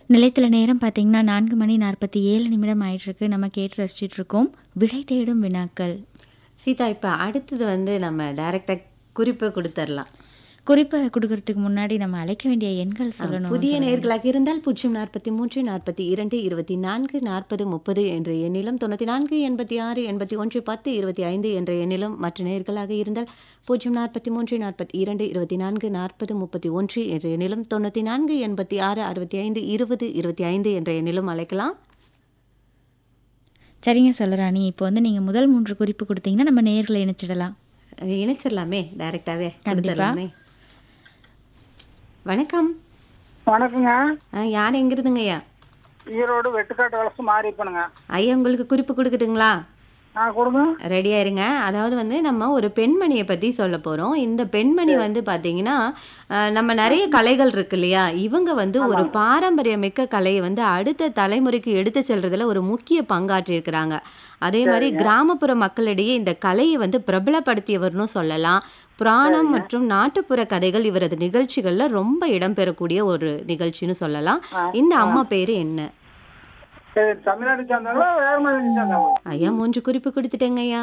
நிலையத்தில் நேரம் பார்த்தீங்கன்னா நான்கு மணி நாற்பத்தி ஏழு நிமிடம் ஆயிட்டிருக்கு நம்ம கேட்டு ரசிச்சிட்டு இருக்கோம் விடை தேடும் வினாக்கள் சீதா இப்போ அடுத்தது வந்து நம்ம டைரக்டாக குறிப்பை கொடுத்துடலாம் குறிப்பை கொடுக்கறதுக்கு முன்னாடி நம்ம அழைக்க வேண்டிய எண்கள் சொல்லணும் புதிய நேர்களாக இருந்தால் பூஜ்ஜியம் நாற்பத்தி மூன்று நாற்பத்தி இரண்டு இருபத்தி நான்கு நாற்பது முப்பது என்ற எண்ணிலும் தொண்ணூற்றி நான்கு எண்பத்தி ஆறு எண்பத்தி ஒன்று பத்து இருபத்தி ஐந்து என்ற எண்ணிலும் மற்ற நேர்களாக இருந்தால் பூஜ்ஜியம் நாற்பத்தி மூன்று நாற்பத்தி இரண்டு இருபத்தி நான்கு நாற்பது முப்பத்தி ஒன்று என்ற எண்ணிலும் தொண்ணூற்றி நான்கு எண்பத்தி ஆறு அறுபத்தி ஐந்து இருபது இருபத்தி ஐந்து என்ற எண்ணிலும் அழைக்கலாம் சரிங்க சொல்லராணி இப்போ வந்து நீங்கள் முதல் மூன்று குறிப்பு கொடுத்தீங்கன்னா நம்ம நேர்களை இணைச்சிடலாம் அஹ் இணைச்சிடலாமே டைரக்டாகவே கண்டிப்பா. கொடுத்துடலாமே வணக்கம் வணக்கங்க அஹ் யார் எங்கிருந்துங்கய்யா ஈரோடு வெட்டுக்காட்டு வளசு மாறி பண்ணுங்க ஐயா உங்களுக்கு குறிப்பு கொடுக்கட்டுங்களா ஆ கொடுங்க ரெடியா இருங்க அதாவது வந்து நம்ம ஒரு பெண்மணியை பத்தி சொல்ல போறோம் இந்த பெண்மணி வந்து பாத்தீங்கன்னா அஹ், நம்ம நிறைய கலைகள் இருக்கு இல்லையா இவங்க வந்து ஒரு பாரம்பரியமிக்க கலையை வந்து அடுத்த தலைமுறைக்கு எடுத்து செல்றதுல ஒரு முக்கிய பங்காற்றி இருக்கிறாங்க அதே மாதிரி கிராமப்புற மக்களிடையே இந்த கலையை வந்து பிரபலப்படுத்தியவர்னு சொல்லலாம் புராணம் மற்றும் நாட்டுப்புற கதைகள் இவரது நிகழ்ச்சிகள்ல ரொம்ப இடம்பெறக்கூடிய ஒரு நிகழ்ச்சின்னு சொல்லலாம் இந்த அம்மா பேரு என்ன சரி தமிழ்நாடு சேர்ந்தாங்களா வேற மாதிரி சேர்ந்தாங்களா ஐயா மூன்று குறிப்பு கொடுத்துட்டேங்க ஐயா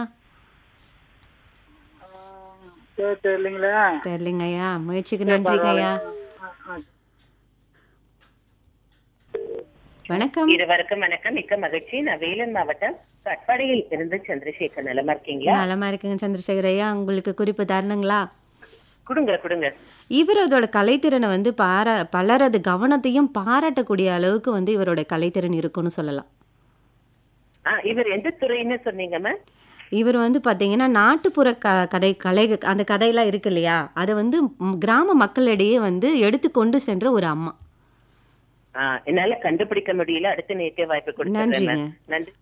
சரி தெரியலீங்களே தெரியலைங்க ஐயா முயற்சிக்கு நன்றிங்க ஐயா வணக்கம் இருவருக்கும் வணக்கம் மிக்க மகிழ்ச்சி நான் வேலூர் மாவட்டம் கட்பாடியில் இருந்து சந்திரசேகர் நலமா இருக்கீங்களா நலமா இருக்குங்க சந்திரசேகர் ஐயா உங்களுக்கு குறிப்பு தரணுங்களா கொடுங்க கொடுங்க இவரோட கலைத்திறனை வந்து பார பலரது கவனத்தையும் பாராட்டக்கூடிய அளவுக்கு வந்து இவரோட கலைத்திறன் இருக்குன்னு சொல்லலாம் ஆ, இவர் எந்த துறைன்னு சொன்னீங்க மேம் இவர் வந்து பார்த்தீங்கன்னா நாட்டுப்புற க கதை கலை அந்த கதையெல்லாம் இருக்கு இல்லையா அதை வந்து ம், கிராம மக்களிடையே வந்து எடுத்து கொண்டு சென்ற ஒரு அம்மா ஆ, என்னால கண்டுபிடிக்க முடியல அடுத்த நேற்று வாய்ப்பு கொடுத்துறேன் நன்றிங்க. மேம். நன்றி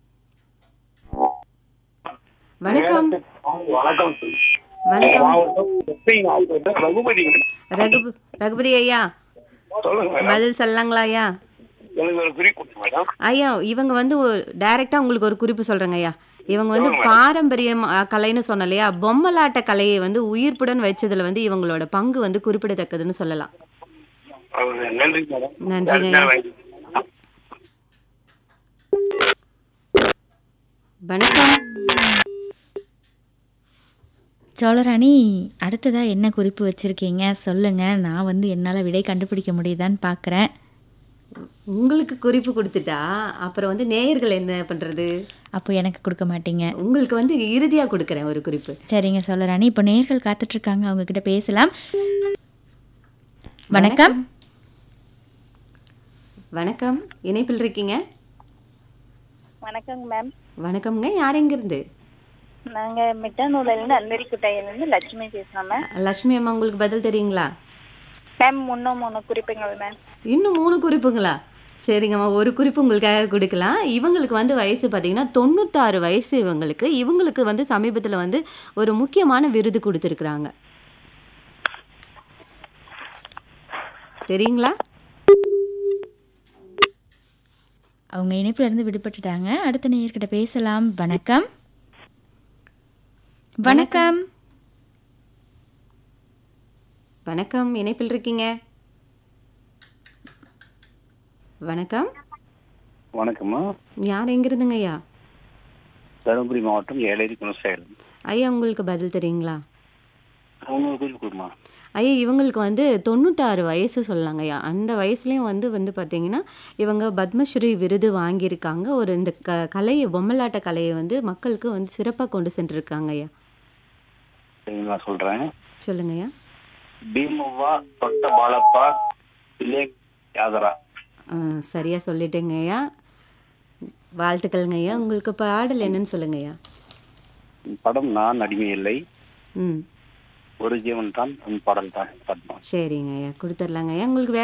வணக்கம் வணக்கம் வணக்கம் மாவட்டம் சென்னை மாவட்டம் ரகுபதி ரகு ரகுபதி ஐயா சொல்லுங்க மேடம் பதில் சொல்லலாங்களா ஐயா எனக்கு ஒரு குறிப்பு கொடுங்க மேடம் ஐயா இவங்க வந்து டைரக்டா உங்களுக்கு ஒரு குறிப்பு சொல்றேங்க ஐயா இவங்க வந்து பாரம்பரியம் அ, கலைன்னு சொன்ன இல்லையா பொம்மலாட்ட கலையை வந்து உயிர்ப்புடன் வச்சதுல வந்து இவங்களோட பங்கு வந்து குறிப்பிடத்தக்கதுன்னு சொல்லலாம் அஹ் நன்றி மேடம் நன்றிங்க. வணக்கம் சோழராணி அடுத்ததா என்ன குறிப்பு வச்சிருக்கீங்க சொல்லுங்க நான் வந்து என்னால் விடை கண்டுபிடிக்க முடியுதான்னு பார்க்குறேன் உங்களுக்கு குறிப்பு கொடுத்துட்டா அப்புறம் வந்து நேயர்கள் என்ன பண்றது அப்போ எனக்கு கொடுக்க மாட்டீங்க உங்களுக்கு வந்து இறுதியா கொடுக்கறேன் ஒரு குறிப்பு சரிங்க சொல்லராணி இப்போ நேர்கள் காத்துட்டு இருக்காங்க அவங்க கிட்ட பேசலாம் வணக்கம் வணக்கம் இணைப்பில் இருக்கீங்க வணக்கங்க மேம் வணக்கம்ங்க யார் எங்கிருந்து நாங்க மிட்டானூர்லேருந்து அந்தரிக்குட்டையிலேருந்து லட்சுமி பேசுகிறோம் மேம் லட்சுமி அம்மா உங்களுக்கு பதில் தெரியுங்களா மேம் முன்னும் மூணு குறிப்புங்கள் மேம் இன்னும் மூணு குறிப்புங்களா சரிங்கம்மா ஒரு குறிப்பு உங்களுக்காக கொடுக்கலாம் இவங்களுக்கு வந்து வயசு பார்த்தீங்கன்னா தொண்ணூத்தாறு வயசு இவங்களுக்கு இவங்களுக்கு வந்து சமீபத்தில் வந்து ஒரு முக்கியமான விருது கொடுத்துருக்குறாங்க தெரியுங்களா அவங்க இணைப்புல இருந்து விடுபட்டுட்டாங்க அடுத்த நேயர்கிட்ட பேசலாம் வணக்கம் வணக்கம் வணக்கம் இணைப்பில் இருக்கீங்க வணக்கம் வணக்கம்மா யார் எங்கிருந்துங்க ஐயா தருமபுரி மாவட்டம் ஏழேரி குணசேகரம் ஐயா உங்களுக்கு பதில் தெரியுங்களா அவங்க குறிப்பு கொடுமா ஐயா இவங்களுக்கு வந்து தொண்ணூத்தாறு வயசு சொல்லாங்க ஐயா அந்த வயசுலேயும் வந்து வந்து பார்த்தீங்கன்னா இவங்க பத்மஸ்ரீ விருது வாங்கியிருக்காங்க ஒரு இந்த க கலையை பொம்மலாட்ட கலையை வந்து மக்களுக்கு வந்து சிறப்பாக கொண்டு சென்றிருக்காங்க ஐயா சரி, நான் சொல்றேன் சொல்லுங்க ஐயா பீமவா தொட்ட பாலப்பா இல்லை யாதரா ஆ, சரியா சொல்லிட்டேங்க ஐயா வாழ்த்துக்கள்ங்க ஐயா உங்களுக்கு பாடல் என்னன்னு சொல்லுங்க ஐயா படம் நான் அடிமை இல்லை ம் ஒரு ஜீவன் தான் உன் பாடல் தான் பத்மா சரிங்க ஐயா கொடுத்துர்லாங்க ஐயா உங்களுக்கு வேற